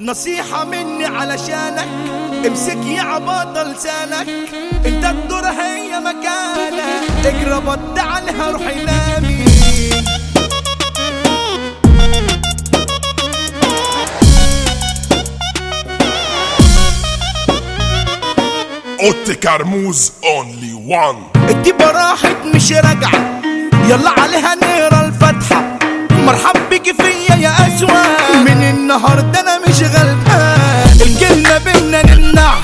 نصيحة مني علشانك امسك يا عباطة لسانك انت الدور هي مكانك اجرى بط عنها روح نامي اوتي كرموز اونلي وان الديبة راحت مش راجعة يلا عليها نقرا الفاتحة مرحب بيكي فيا يا أسوأ من النهاردة أنا مش غلبان الكلمة بينا نمنعها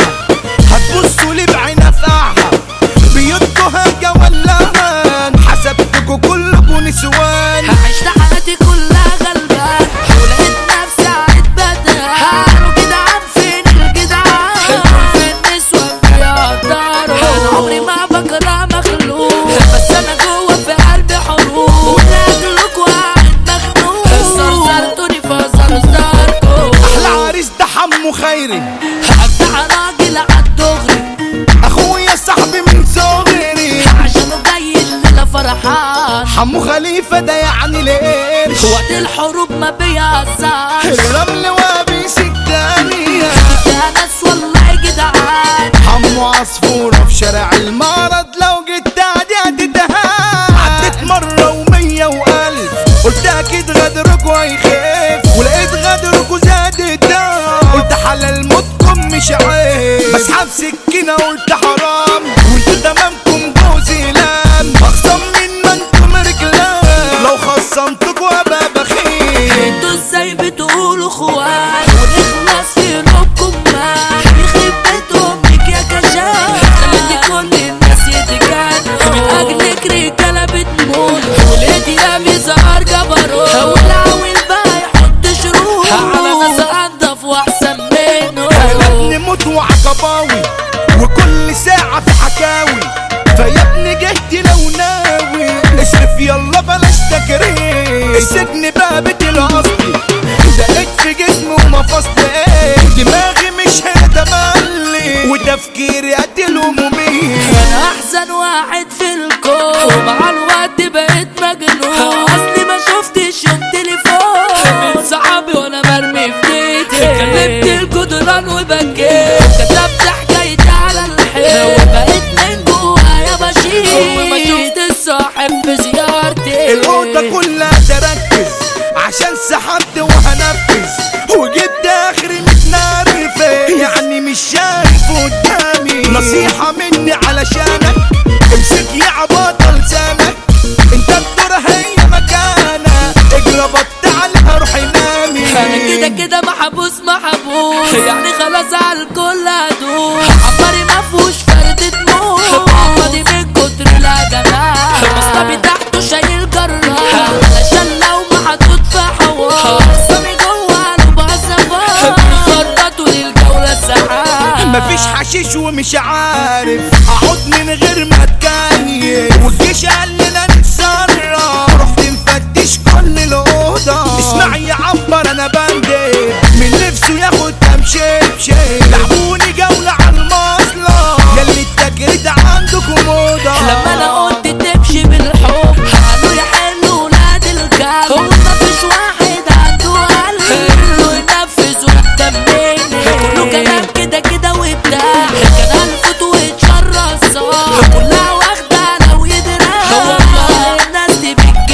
هتبصوا لي بعين أفقعها بيوتكوا هاجة ولا هان حسبتكوا كلكوا نسوان عشت حياتي كلها غلبان ولقيت نفسي عيد بدها قالوا جدعان فين الجدعان الكل في النسوة بيقدروا انا عمري ما بكره مخلوق بس انا جوه في قلبي حروب وناكلك وقاعد مخنوق زرزرتوني فزرزركوا أحلى عريس ده حمو خيري هبدع راجل عالدغري أخويا صاحبي من صغري عشانه جاي الليلة فرحان حمو خليفة ده يعني القرش وقت الحروب ما بيهزرش الرمل وابيس التانية يا ناس والله جدعان حمو عصفورة في شارع المعرض لو جيت تعدي هتتهان عدت مرة ومية وألف قلت أكيد غدركوا هيخف ولقيت غدركوا زاد الدم قلت حلال موتكم مش عيب بسحب سكينة قلت حرام وانتوا تمامكم جوزي لام أخصم من ما انتم رجلان لو خصمتكوا أبقى بخيل انتوا ازاي بتقولوا اخوات ونخلص في ربكم ما يخرب بيت امك يا كشاف خليتي كل الناس يتجنوا من اجلك رجاله بتموت ولادي يا مزار جبروت والعويل بقى يحط شروط على ناس انضف واحسن منه انا ابن موت وعقباوي وكل ساعة في حكاوي فيا ابني جهدي لو ناوي اصرف يلا بلاش تكريم السجن بقى بيتي الاصلي دقيت في جسمي ومفاصلي دماغي مش هنا تملي وتفكيري قتل همومي انا احسن واحد في الكون ومع الوقت بقيت مجنون اصلي ما شفتش التليفون من صحابي وانا مرمي في بيتي كلمت الجدران وبكيت كتبت حكايتي على الحيط وبقيت من جوايا بشيل وما شفت الصاحب في زيارتي الأوضة كلها تركز عشان سحبت وهنفذ وجبت آخري متنرفز يعني مش شايف قدامي نصيحة مني علشانك امسك يا عباطة لسانك انت الدور هي مكانك اجرى بط عليها روح نامي انا كده كده محبوس محبوس يعني خلاص على الكل هدوس عمري ما فيهوش فرد موت فاضي من كتر لا جمال مصطبي تحته شايل جراح علشان لو محطوط في حوار سامي جوه قلبه الزفار خططوا للجولة ساعات مفيش حشيش ومش عارف اقعد من غير ما اتكيف والجيش قال لنا نتصرف رحت مفتش كل الاوضه اسمع يا عنبر انا بندب من نفسه ياخد كام شبشب لعبوني جوله على المصلة ياللي التجريد عندكم موضه لما انا قلت تمشي بالحب قالوا يا حلو ولاد الكلب هو مفيش واحد عنده قلب حلو ينفذ ويتمني كله كلام كده كده وبتاع كان الفت ويتشرى الصاح كلها واخده لو يدرى والله الناس دي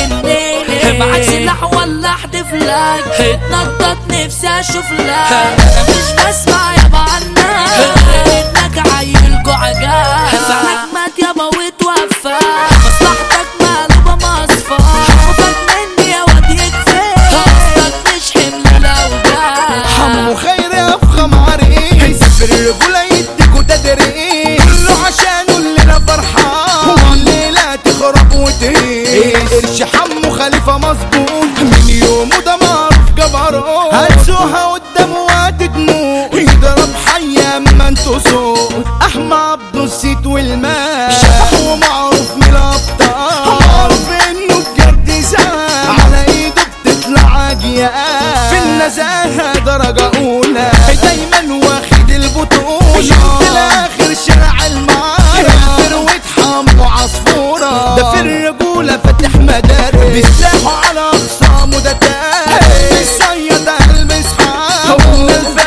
بتجنني معاك سلاح ولا احدف لك اتنطط نفسي اشوف لك انا مش بسمع يابا عنك غير انك عيل جعجان فعلك مات يابا وتوفى مصلحتك مقلوبة مصفى خوفك مني يا واد يكفي قصدك مش حمل الاوجاع حمو خير افخم عريس هيسافر الرجولة يديكوا تدريس كله عشانه الليلة فرحان والليلة تخرب وتهيس قرش حمو خليفة مظبوط من يومه ده معروف جبروت هتسوها قدامه وهتدموع يضرب حي اما انتوا سوق احمى عبد السيد والمال شبح ومعروف من الابطال معروف انه بجد زعل على ايده بتطلع عجيال في النزاهة درجة أولى دايما واخد البطولة شفت الآخر شارع المعارف ثروة حمو عصفورة ده في الرجولة فاتح مدارس بيسلاحوا على أخصامه ده تاريخ الصياد المسحة هو من الفارس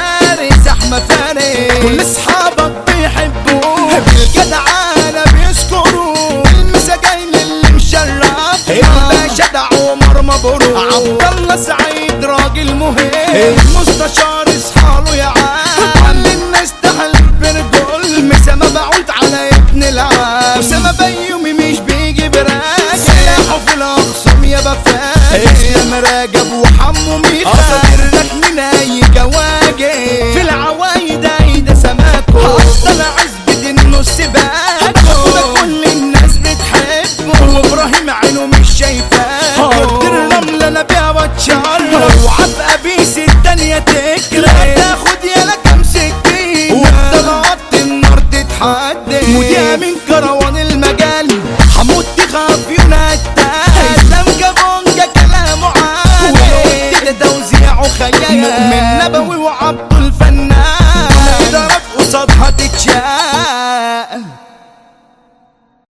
كل اصحابك بيحبوه بالجدعانة بيذكروا المساجين اللي مشرف الباشا ده عمر مبروك عبد الله سعيد راجل مهم